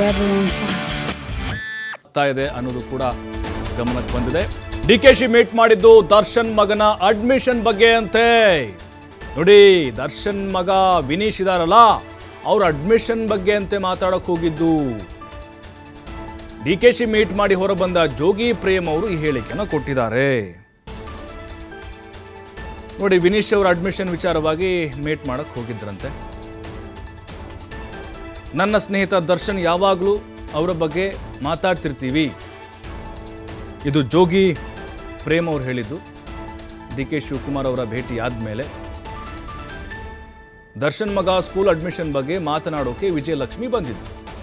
Babylon 5. ಆಗ್ತಾ ಇದೆ ಅನ್ನೋದು ಕೂಡ ಗಮನಕ್ಕೆ ಬಂದಿದೆ ಡಿ ಕೆ ಶಿ ಮೀಟ್ ಮಾಡಿದ್ದು ದರ್ಶನ್ ಮಗನ ಅಡ್ಮಿಷನ್ ಬಗ್ಗೆ ಅಂತೆ ನೋಡಿ ದರ್ಶನ್ ಮಗ ವಿನೀಶ್ ಇದಾರಲ್ಲ ಅವ್ರ ಅಡ್ಮಿಷನ್ ಬಗ್ಗೆ ಅಂತೆ ಮಾತಾಡಕ್ ಹೋಗಿದ್ದು ಡಿ ಕೆ ಶಿ ಮೀಟ್ ಮಾಡಿ ಹೊರಬಂದ ಜೋಗಿ ಪ್ರೇಮ್ ಅವರು ಈ ಹೇಳಿಕೆಯನ್ನು ಕೊಟ್ಟಿದ್ದಾರೆ ನೋಡಿ ವಿನೀಶ್ ಅವರ ಅಡ್ಮಿಷನ್ ವಿಚಾರವಾಗಿ ಮೀಟ್ ಮಾಡಕ್ ಹೋಗಿದ್ರಂತೆ ನನ್ನ ಸ್ನೇಹಿತ ದರ್ಶನ್ ಯಾವಾಗಲೂ ಅವರ ಬಗ್ಗೆ ಮಾತಾಡ್ತಿರ್ತೀವಿ ಇದು ಜೋಗಿ ಪ್ರೇಮ್ ಅವ್ರು ಹೇಳಿದ್ದು ಡಿ ಕೆ ಶಿವಕುಮಾರ್ ಅವರ ಭೇಟಿ ಆದಮೇಲೆ ದರ್ಶನ್ ಮಗ ಸ್ಕೂಲ್ ಅಡ್ಮಿಷನ್ ಬಗ್ಗೆ ಮಾತನಾಡೋಕೆ ವಿಜಯಲಕ್ಷ್ಮಿ ಬಂದಿದ್ದು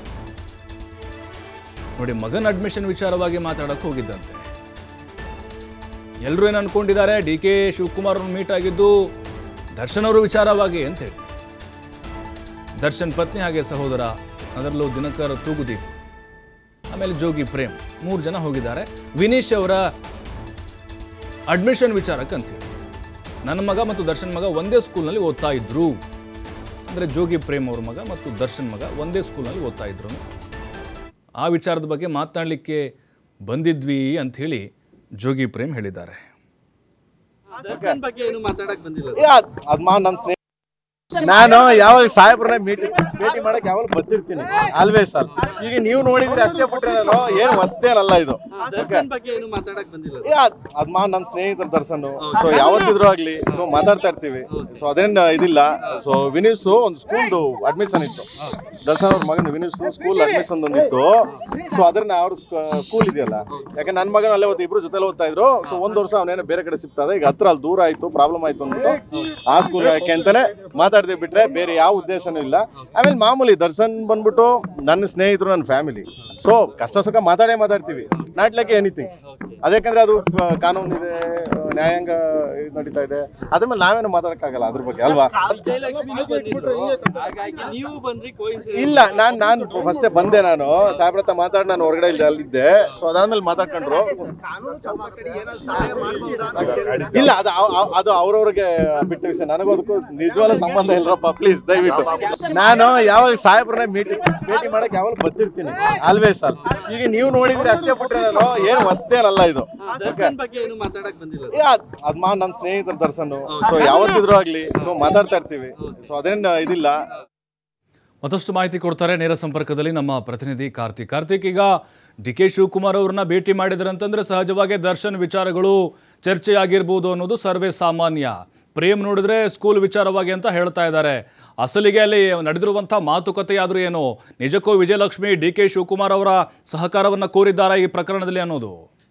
ನೋಡಿ ಮಗನ ಅಡ್ಮಿಷನ್ ವಿಚಾರವಾಗಿ ಮಾತಾಡಕ್ಕೆ ಹೋಗಿದ್ದಂತೆ ಎಲ್ಲರೂ ಏನು ಅನ್ಕೊಂಡಿದ್ದಾರೆ ಡಿ ಕೆ ಶಿವಕುಮಾರ್ ಅವ್ರನ್ನ ಮೀಟ್ ಆಗಿದ್ದು ದರ್ಶನ್ ಅವರು ವಿಚಾರವಾಗಿ ಅಂತೇಳಿ ದರ್ಶನ್ ಪತ್ನಿ ಹಾಗೆ ಸಹೋದರ ಅದರಲ್ಲೂ ದಿನಕರ್ ತೂಗುದೀಪ್ ಆಮೇಲೆ ಜೋಗಿ ಪ್ರೇಮ್ ಮೂರು ಜನ ಹೋಗಿದ್ದಾರೆ ವಿನೀಶ್ ಅವರ ಅಡ್ಮಿಷನ್ ವಿಚಾರಕ್ಕಂತೇಳಿ ನನ್ನ ಮಗ ಮತ್ತು ದರ್ಶನ್ ಮಗ ಒಂದೇ ಸ್ಕೂಲ್ನಲ್ಲಿ ಓದ್ತಾ ಇದ್ರು ಅಂದರೆ ಜೋಗಿ ಪ್ರೇಮ್ ಅವ್ರ ಮಗ ಮತ್ತು ದರ್ಶನ್ ಮಗ ಒಂದೇ ಸ್ಕೂಲ್ನಲ್ಲಿ ಓದ್ತಾ ಇದ್ರು ಆ ವಿಚಾರದ ಬಗ್ಗೆ ಮಾತನಾಡಲಿಕ್ಕೆ ಬಂದಿದ್ವಿ ಅಂಥೇಳಿ ಜೋಗಿ ಪ್ರೇಮ್ ಹೇಳಿದ್ದಾರೆ ದರ್ಶನ್ ಬಗ್ಗೆ ಏನು ಮಾತಾಡಕ್ ಬಂದಿಲ್ಲ ಏ, ಅದ್ ಅದ್ ಮಾ ನನ್ ಸ್ನೇಹ ನಾನು ಯಾವಾಗ ಸಾಹೇಬ್ರನ್ನ ಭೇಟಿ ಭೇಟಿ ಮಾಡಕ್ ಯಾವಾಗ ಬರ್ತಿರ್ತೀನಿ ಆಲ್ವೇಸ್ ಅಲ್ ಈಗ ನೀವು ನೋಡಿದ್ರೆ ಅಷ್ಟೇ ಬಿಟ್ರೆ ನಾನು ಏನು ಹೊಸ್ತೇನಲ್ಲ ಇದು ದರ್ಶನ್ ಬಗ್ಗೆ ಏನು ಮಾತಾಡಕ್ ಬಂದಿಲ್ಲ ಏ, ಅದ್ ಅದ್ ಮಾ ನನ್ ಸ್ನೇಹಿತರ ದರ್ಶನ್ ಸೊ ಯಾವತ್ತಿದ್ರು ಆಗ್ಲಿ ಸೊ ಮಾತಾಡ್ತಾ ಇರ್ತೀವಿ ಸೊ ಅದೇನ್ ಇದಿಲ್ಲ ಸೊ ವಿನೀಸ್ ಒಂದು ಸ್ಕೂಲ್ದು ಅಡ್ಮಿಷನ್ ಇತ್ತು ದರ್ಶನ್ ಅವ್ರ ಮಗನ ವಿನೀಸ್ ಸ್ಕೂಲ್ ಅಡ್ಮಿಷನ್ ಒಂದಿತ್ತು ಸೊ ಅದನ್ನ ಅವ್ರ ಸ್ಕೂಲ್ ಇದೆಯಲ್ಲ ಯಾಕೆ ನನ್ನ ಮಗನ ಅಲ್ಲೇ ಓದ್ತಾ ಇಬ್ರು ಜೊತೆಲಿ ಓದ್ತಾ ಇದ್ರು ಸೊ ಒಂದ್ ವರ್ಷ ಅವನೇನೋ ಬೇರೆ ಕಡೆ ಸಿಗ್ತದೆ ಈಗ ಹತ್ರ ಅಲ್ಲಿ ದೂರ ಆಯ್ತು ಪ್ರಾಬ್ಲಮ್ ಆಯ್ತು ಅಂದ್ಬಿಟ್ಟು ಆ ಸ್ಕೂಲ್ ಯಾಕೆ ಅಂತಾನೆ ಮಾತಾಡ್ದೆ ಬಿಟ್ರೆ ಬೇರೆ ಯಾವ ಉದ್ದೇಶನೂ ಇಲ್ಲ ಆಮೇಲೆ ಮಾಮೂಲಿ ದರ್ಶನ್ ಬಂದ್ಬಿಟ್ಟು ನನ್ನ ಸ್ನೇಹಿತರು ನನ್ನ ಫ್ಯಾಮಿಲಿ ಸೊ ಕಷ್ಟ ಸುಖ ಮಾತಾಡೇ ಮಾತಾಡ್ತೀವಿ ನಾಟ್ ಲೈಕ್ ಎನಿಥಿಂಗ್ ಅದಕ್ಕಂದ್ರೆ ಅದು ಆ, ಕಾನೂನು ಇದೆ ಆ, ನ್ಯಾಯಾಂಗ ಇದು ನಡೀತಾ ಇದೆ ಅದ್ರ ಮೇಲೆ ನಾವೇನು ಮಾತಾಡಕ್ಕಾಗಲ್ಲ ಅದ್ರ ಬಗ್ಗೆ ಅಲ್ವಾ ವಿಜಯಲಕ್ಷ್ಮಿನೂ ಬಂದಿದ್ರು ಹಾಗಾಗಿ ನೀವು ಬಂದ್ರಿ coincidence. ಇಲ್ಲ ನಾನ್ ನಾನ್ ಫಸ್ಟೇ ಬಂದೆ ನಾನು ಸಾಹೇಬ್ರ ಹತ್ರ ಮಾತಾಡಿ ನಾನು ಹೊರಗಡೆ ಇಲ್ಲಿ ಅಲ್ಲಿದ್ದೆ ಸೊ ಅದಾದ್ಮೇಲೆ ಮಾತಾಡ್ಕೊಂಡ್ರು ಇಲ್ಲ ಅದು ಅವ್- ಅವ್- ಅದು ಅವ್ರವ್ರಿಗೆ ಬಿಟ್ಟ ವಿಷಯ ನನಗೂ ಅದಕ್ಕೂ ನಿಜವಾದ ಸಂಬಂಧ ಇಲ್ರಪ್ಪ ಪ್ಲೀಸ್ ದಯವಿಟ್ಟು ನಾನು ಯಾವಾಗ ಸಾಹೇಬ್ರನ್ನ ಭೇಟಿ ಭೇಟಿ ಮಾಡಕ್ ಯಾವಾಗ ಬರ್ತಿರ್ತೀನಿ ಆಲ್ವೇಸ್ ಅಲ್ ಈಗ ನೀವು ನೋಡಿದ್ರೆ ಅಷ್ಟೇ ಬಿಟ್ರೆ ನಾನು ಏನು ಹೊಸ್ತೇನಲ್ಲ ಇದು ದರ್ಶನ್ ಬಗ್ಗೆ ಏನು ಮಾತಾಡಕ್ ಬಂದಿಲ್ಲ ಏ, ಅದ್ ಅದ್ ಮಾ ನನ್ ಸ್ನೇಹಿತರ ದರ್ಶನ್ ಸೊ ಯಾವತ್ತಿದ್ರು ಆಗ್ಲಿ ಸೊ ಮಾತಾಡ್ತಾ ಇರ್ತೀವಿ ಸೊ ಅದೇನ್ ಇದಿಲ್ಲ ಮತ್ತಷ್ಟು ಮಾಹಿತಿ ಕೊಡ್ತಾರೆ ನೇರ ಸಂಪರ್ಕದಲ್ಲಿ ನಮ್ಮ ಪ್ರತಿನಿಧಿ ಕಾರ್ತಿಕ್ ಕಾರ್ತಿಕ್ ಈಗ ಡಿ ಕೆ ಶಿವಕುಮಾರ್ ಅವ್ರನ್ನ ಭೇಟಿ ಮಾಡಿದ್ರಂತಂದ್ರೆ ಸಹಜವಾಗಿ ದರ್ಶನ್ ವಿಚಾರಗಳು ಚರ್ಚೆಯಾಗಿರ್ಬೋದು ಅನ್ನೋದು ಸರ್ವೇ ಸಾಮಾನ್ಯ ಪ್ರೇಮ್ ನೋಡಿದ್ರೆ ಸ್ಕೂಲ್ ವಿಚಾರವಾಗಿ ಅಂತ ಹೇಳ್ತಾ ಇದ್ದಾರೆ ಅಸಲಿಗೆ ಅಲ್ಲಿ ನಡೆದಿರುವಂಥ ಮಾತುಕತೆ ಆದರೂ ಏನು ನಿಜಕ್ಕೂ ವಿಜಯಲಕ್ಷ್ಮಿ ಡಿ ಕೆ ಶಿವಕುಮಾರ್ ಅವರ ಸಹಕಾರವನ್ನು ಕೋರಿದ್ದಾರಾ ಈ ಪ್ರಕರಣದಲ್ಲಿ ಅನ್ನೋದು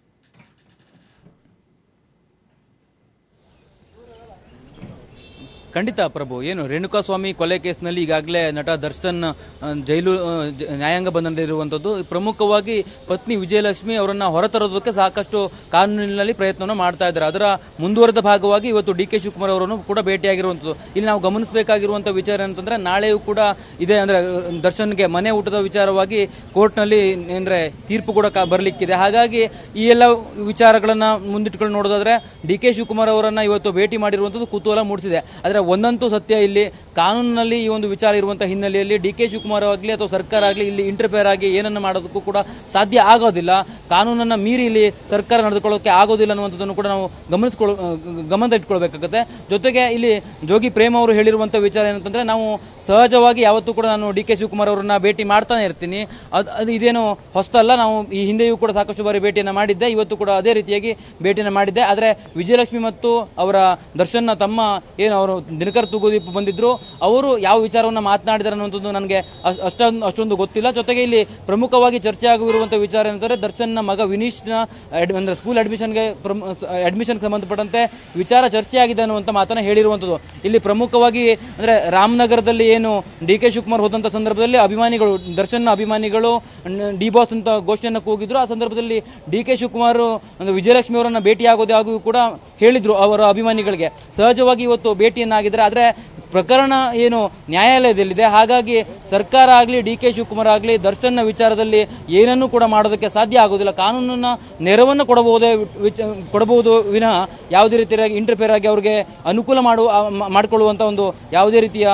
ಖಂಡಿತ ಪ್ರಭು ಏನು ರೇಣುಕಾಸ್ವಾಮಿ ಕೊಲೆ ಕೇಸ್ನಲ್ಲಿ ಈಗಾಗಲೇ ನಟ ದರ್ಶನ್ ಆ, ಜೈಲು ಆ, ಜ- ನ್ಯಾಯಾಂಗ ಬಂಧನದಲ್ಲಿರುವಂಥದ್ದು ಪ್ರಮುಖವಾಗಿ ಪತ್ನಿ ವಿಜಯಲಕ್ಷ್ಮಿ ಅವರನ್ನ ಹೊರತರೋದಕ್ಕೆ ಸಾಕಷ್ಟು ಕಾನೂನಿನಲ್ಲಿ ಪ್ರಯತ್ನವನ್ನು ಮಾಡ್ತಾ ಇದ್ದಾರೆ ಅದರ ಮುಂದುವರೆದ ಭಾಗವಾಗಿ ಇವತ್ತು ಡಿ ಕೆ ಶಿವಕುಮಾರ್ ಅವರನ್ನು ಕೂಡ ಭೇಟಿಯಾಗಿರುವಂಥದ್ದು ಇಲ್ಲಿ ನಾವು ಗಮನಿಸಬೇಕಾಗಿರುವಂಥ ವಿಚಾರ ಅಂತಂದ್ರೆ ನಾಳೆಯೂ ಕೂಡ ಇದೆ ಅಂದ್ರೆ ಆ, ದರ್ಶನ್ಗೆ ಮನೆ ಊಟದ ವಿಚಾರವಾಗಿ ಕೋರ್ಟ್ನಲ್ಲಿ ಅಂದ್ರೆ ತೀರ್ಪು ಕೂಡ ಕಾ- ಬರ್ಲಿಕ್ಕಿದೆ ಹಾಗಾಗಿ ಈ ಎಲ್ಲ ವಿಚಾರಗಳನ್ನ ಮುಂದಿಟ್ಕೊಂಡು ನೋಡೋದಾದ್ರೆ ಡಿ ಕೆ ಶಿವಕುಮಾರ್ ಅವರನ್ನ ಇವತ್ತು ಭೇಟಿ ಮಾಡಿರುವಂಥದ್ದು ಕುತೂಹಲ ಮೂಡಿಸಿದೆ ಆದರೆ ಒಂದಂತೂ ಸತ್ಯ ಇಲ್ಲಿ ಕಾನೂನಿನಲ್ಲಿ ಈ ಒಂದು ವಿಚಾರ ಇರುವಂತಹ ಹಿನ್ನೆಲೆಯಲ್ಲಿ ಡಿ ಕೆ ಶಿವಕುಮಾರ್ ಆಗಲಿ ಅಥವಾ ಸರ್ಕಾರ ಆಗಲಿ ಇಲ್ಲಿ ಇಂಟರ್ಫೇರ್ ಆಗಿ ಏನನ್ನ ಮಾಡೋದಕ್ಕೂ ಕೂಡ ಸಾಧ್ಯ ಆಗೋದಿಲ್ಲ ಕಾನೂನನ್ನ ಮೀರಿ ಇಲ್ಲಿ ಸರ್ಕಾರ ನಡೆದುಕೊಳ್ಳೋಕೆ ಆಗೋದಿಲ್ಲ ಅನ್ನುವಂಥದ್ದನ್ನು ಕೂಡ ನಾವು ಗಮನಿಸ್ಕೊಳ್ ಗಮನದ ಇಟ್ಕೊಳ್ಬೇಕಾಗುತ್ತೆ ಜೊತೆಗೆ ಇಲ್ಲಿ ಜೋಗಿ ಪ್ರೇಮ್ ಅವರು ಹೇಳಿರುವಂಥ ವಿಚಾರ ಏನಂತಂದ್ರೆ ನಾವು ಸಹಜವಾಗಿ ಯಾವತ್ತೂ ಕೂಡ ನಾನು ಡಿ ಕೆ ಶಿವಕುಮಾರ್ ಅವರನ್ನ ಭೇಟಿ ಮಾಡ್ತಾನೆ ಇರ್ತೀನಿ ಅದು ಅದು ಇದೇನು ಹೊಸ್ತಲ್ಲ ನಾವು ಈ ಹಿಂದೆಯೂ ಕೂಡ ಸಾಕಷ್ಟು ಬಾರಿ ಭೇಟಿಯನ್ನು ಮಾಡಿದ್ದೆ ಇವತ್ತು ಕೂಡ ಅದೇ ರೀತಿಯಾಗಿ ಭೇಟಿಯನ್ನು ಮಾಡಿದ್ದೆ ಆದರೆ ವಿಜಯಲಕ್ಷ್ಮಿ ಮತ್ತು ಅವರ ದರ್ಶನ್ನ ತಮ್ಮ ಏನು ಅವರು ದಿನಕರ್ ತೂಗುದೀಪ್ ಬಂದಿದ್ರು ಅವರು ಯಾವ ವಿಚಾರವನ್ನು ಮಾತನಾಡಿದ್ದಾರೆ ಅನ್ನುವಂಥದ್ದು ನನಗೆ ಅಷ್ಟ್- ಅಷ್ಟೊಂದು ಅಷ್ಟೊಂದು ಗೊತ್ತಿಲ್ಲ ಜೊತೆಗೆ ಇಲ್ಲಿ ಪ್ರಮುಖವಾಗಿ ಚರ್ಚೆ ಆಗಿರುವಂಥ ವಿಚಾರ ಏನಂದರೆ ದರ್ಶನ್ನ ಮಗ ವಿನೀಶ್ನ ಅಡ್- ಅಂದ್ರೆ ಸ್ಕೂಲ್ ಅಡ್ಮಿಷನ್ಗೆ ಅಡ್ಮಿಷನ್ಗೆ ಸಂಬಂಧಪಟ್ಟಂತೆ ವಿಚಾರ ಚರ್ಚೆ ಆಗಿದೆ ಅನ್ನುವಂಥ ಮಾತನ್ನ ಹೇಳಿರುವಂಥದ್ದು ಇಲ್ಲಿ ಪ್ರಮುಖವಾಗಿ ಅಂದ್ರೆ ರಾಮನಗರದಲ್ಲಿ ಏನು ಡಿ ಕೆ ಶಿವಕುಮಾರ್ ಹೋದಂಥ ಸಂದರ್ಭದಲ್ಲಿ ಅಭಿಮಾನಿಗಳು ದರ್ಶನ್ನ ಅಭಿಮಾನಿಗಳು ಡಿ ಬಾಸ್ ಅಂತ ಘೋಷಣೆಯನ್ನು ಕೂಗಿದ್ರು ಆ ಸಂದರ್ಭದಲ್ಲಿ ಡಿ ಕೆ ಶಿವಕುಮಾರ್ ಅಂದ್ರೆ ವಿಜಯಲಕ್ಷ್ಮಿ ಅವರನ್ನ ಭೇಟಿಯಾಗೋದೇ ಆಗೂ ಕೂಡ ಹೇಳಿದ್ರು ಅವರ ಅಭಿಮಾನಿಗಳಿಗೆ ಸಹಜವಾಗಿ ಇವತ್ತು ಭೇಟಿಯನ್ನಾಗಿದ್ದಾರೆ ಆದರೆ ಪ್ರಕರಣ ಏನು ನ್ಯಾಯಾಲಯದಲ್ಲಿದೆ ಹಾಗಾಗಿ ಸರ್ಕಾರ ಆಗಲಿ ಡಿ ಕೆ ಶಿವಕುಮಾರ್ ಆಗಲಿ ದರ್ಶನ್ನ ವಿಚಾರದಲ್ಲಿ ಏನನ್ನೂ ಕೂಡ ಮಾಡೋದಕ್ಕೆ ಸಾಧ್ಯ ಆಗೋದಿಲ್ಲ ಕಾನೂನನ್ನ ನೆರವನ್ನು ಕೊಡಬಹುದೇ ವಿಚ- ಕೊಡಬಹುದು ವಿನಃ ಯಾವುದೇ ರೀತಿಯಾಗಿ ಇಂಟರ್ಫೇರ್ ಆಗಿ ಅವ್ರಿಗೆ ಅನುಕೂಲ ಮಾಡುವ ಮಾಡಿಕೊಳ್ಳುವಂಥ ಒಂದು ಯಾವುದೇ ರೀತಿಯ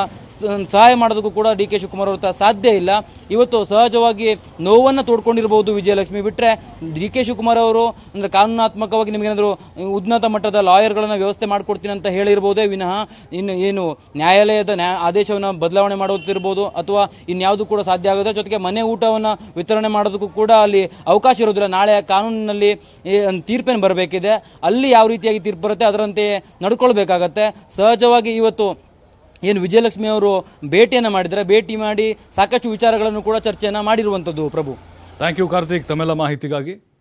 ಸ- ಸಹಾಯ ಮಾಡೋದಕ್ಕೂ ಕೂಡ ಡಿ ಕೆ ಶಿವಕುಮಾರ್ ಅವ್ರ ಹತ್ರ ಸಾಧ್ಯ ಇಲ್ಲ ಇವತ್ತು ಸಹಜವಾಗಿ ನೋವನ್ನು ತೋಡ್ಕೊಂಡಿರಬಹುದು ವಿಜಯಲಕ್ಷ್ಮಿ ಬಿಟ್ರೆ ಡಿ ಕೆ ಶಿವಕುಮಾರ್ ಅವರು ಅಂದ್ರೆ ಕಾನೂನಾತ್ಮಕವಾಗಿ ನಿಮಗೇನಾದ್ರು ಉನ್ನತ ಮಟ್ಟದ ಲಾಯರ್ಗಳನ್ನ ವ್ಯವಸ್ಥೆ ಮಾಡ್ಕೊಡ್ತೀನಿ ಅಂತ ಹೇಳಿರ್ಬೋದೇ ವಿನಃ ಇನ್ನು ಏನು ನ್ಯಾಯಾಲಯದ ನ್ಯಾ ಆದೇಶವನ್ನು ಬದಲಾವಣೆ ಮಾಡುತ್ತಿರ್ಬೋದು ಅಥವಾ ಇನ್ಯಾವುದು ಕೂಡ ಸಾಧ್ಯ ಆಗುತ್ತೆ ಜೊತೆಗೆ ಮನೆ ಊಟವನ್ನು ವಿತರಣೆ ಮಾಡೋದಕ್ಕೂ ಕೂಡ ಅಲ್ಲಿ ಅವಕಾಶ ಇರೋದಿಲ್ಲ ನಾಳೆ ಕಾನೂನಿನಲ್ಲಿ ಈ ಒಂದು ತೀರ್ಪೇನು ಬರಬೇಕಿದೆ ಅಲ್ಲಿ ಯಾವ ರೀತಿಯಾಗಿ ತೀರ್ಪು ಬರುತ್ತೆ ಅದರಂತೆ ನಡ್ಕೊಳ್ಬೇಕಾಗತ್ತೆ ಸಹಜವಾಗಿ ಇವತ್ತು ಏನು ವಿಜಯಲಕ್ಷ್ಮಿ ಅವರು ಭೇಟಿಯನ್ನು ಮಾಡಿದರೆ ಭೇಟಿ ಮಾಡಿ ಸಾಕಷ್ಟು ವಿಚಾರಗಳನ್ನು ಕೂಡ ಚರ್ಚೆಯನ್ನು ಮಾಡಿರುವಂಥದ್ದು ಪ್ರಭು ಥ್ಯಾಂಕ್ ಯು ಕಾರ್ತಿಕ್ ತಮ್ಮೆಲ್ಲ ಮಾಹಿತಿಗಾಗಿ